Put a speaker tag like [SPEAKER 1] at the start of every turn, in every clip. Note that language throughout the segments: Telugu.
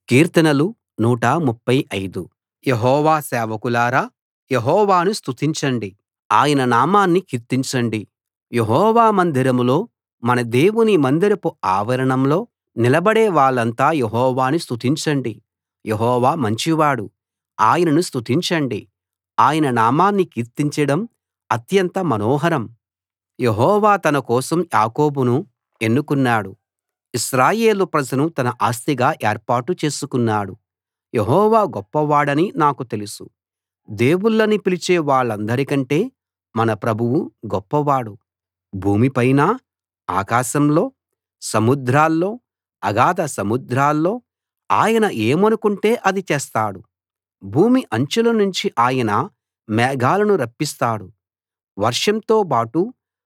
[SPEAKER 1] కీర్తనలు 135 యెహోవా సేవకులారా యెహోవాను స్తుతించండి ఆయన నామాన్ని కీర్తించండి యెహోవా మందిరంలో మన దేవుని మందిరపు ఆవరణంలో నిలబడే వాళ్ళంతా యెహోవాను స్తుతించండి యెహోవా మంచివాడు ఆయనను స్తుతించండి ఆయన నామాన్ని కీర్తించడం అత్యంత మనోహరం యెహోవా తన కోసం యాకోబును ఎన్నుకున్నాడు ఇశ్రాయేలు ప్రజను తన ఆస్తిగా ఏర్పాటు చేసుకున్నాడు యెహోవా గొప్పవాడని నాకు తెలుసు దేవుళ్ళని పిలిచే వాళ్ళందరికంటే మన ప్రభువు గొప్పవాడు భూమి పైన ఆకాశంలో సముద్రాల్లో అగాధ సముద్రాల్లో ఆయన ఏమనుకుంటే అది చేస్తాడు భూమి అంచుల నుంచి ఆయన మేఘాలను రప్పిస్తాడు వర్షంతో బాటు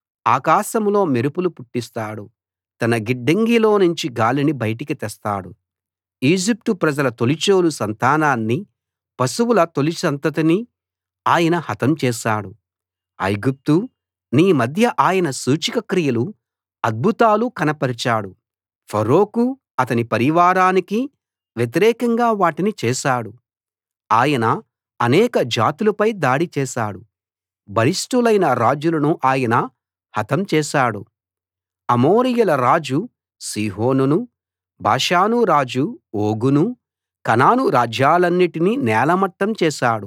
[SPEAKER 1] ఆకాశంలో మెరుపులు పుట్టిస్తాడు తన గిడ్డంగిలోనుంచి గాలిని బయటికి తెస్తాడు ఈజిప్టు ప్రజల తొలిచూలు సంతానాన్ని పశువుల తొలి సంతతిని ఆయన హతం చేశాడు ఐగుప్తూ నీ మధ్య ఆయన సూచక క్రియలు అద్భుతాలు కనపరిచాడు ఫరోకు అతని పరివారానికి వ్యతిరేకంగా వాటిని చేశాడు ఆయన అనేక జాతులపై దాడి చేశాడు బలిష్ఠులైన రాజులను ఆయన హతం చేశాడు అమోరీయుల రాజు సీహోనును బాషాను రాజు ఓగును కనాను రాజ్యాలన్నిటినీ నేలమట్టం చేశాడు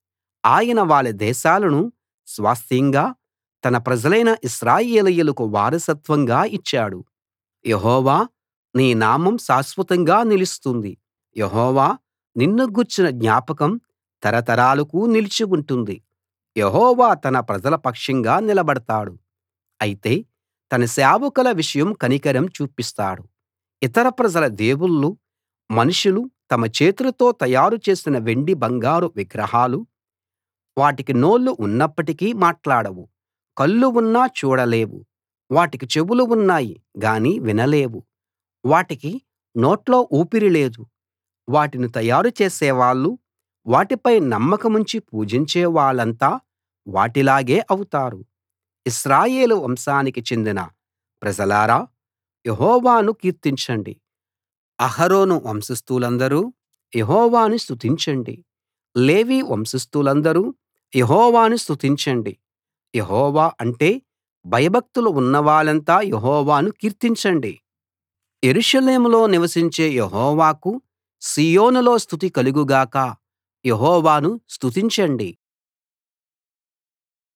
[SPEAKER 1] ఆయన వాళ్ళ దేశాలను స్వాస్థ్యంగా తన ప్రజలైన ఇశ్రాయేలీయులకు వారసత్వంగా ఇచ్చాడు యెహోవా నీ నామం శాశ్వతంగా నిలుస్తుంది యెహోవా నిన్ను గూర్చిన జ్ఞాపకం తరతరాలకు నిలిచి ఉంటుంది యెహోవా తన ప్రజల పక్షంగా నిలబడతాడు అయితే తన సేవకుల విషయం కనికరం చూపిస్తాడు ఇతర ప్రజల దేవుళ్ళు మనుషులు తమ చేతులతో తయారు చేసిన వెండి బంగారు విగ్రహాలు వాటికి నోళ్ళు ఉన్నప్పటికీ మాట్లాడవు కళ్ళు ఉన్నా చూడలేవు వాటికి చెవులు ఉన్నాయి గాని వినలేవు వాటికి నోట్లో ఊపిరి లేదు వాటిని తయారు చేసేవాళ్ళు వాటిపై నమ్మకముంచి పూజించే వాళ్ళంతా వాటిలాగే అవుతారు ఇశ్రాయేలు వంశానికి చెందిన ప్రజలారా యెహోవాను కీర్తించండి అహరోను వంశస్థులందరూ యెహోవాను స్తుతించండి లేవి వంశస్థులందరూ యెహోవాను స్తుతించండి యెహోవా అంటే భయభక్తులు ఉన్నవాళ్ళంతా యెహోవాను కీర్తించండి యెరూషలేములో నివసించే యెహోవాకు సీయోనులో స్తుతి కలుగు గాక యెహోవాను స్తుతించండి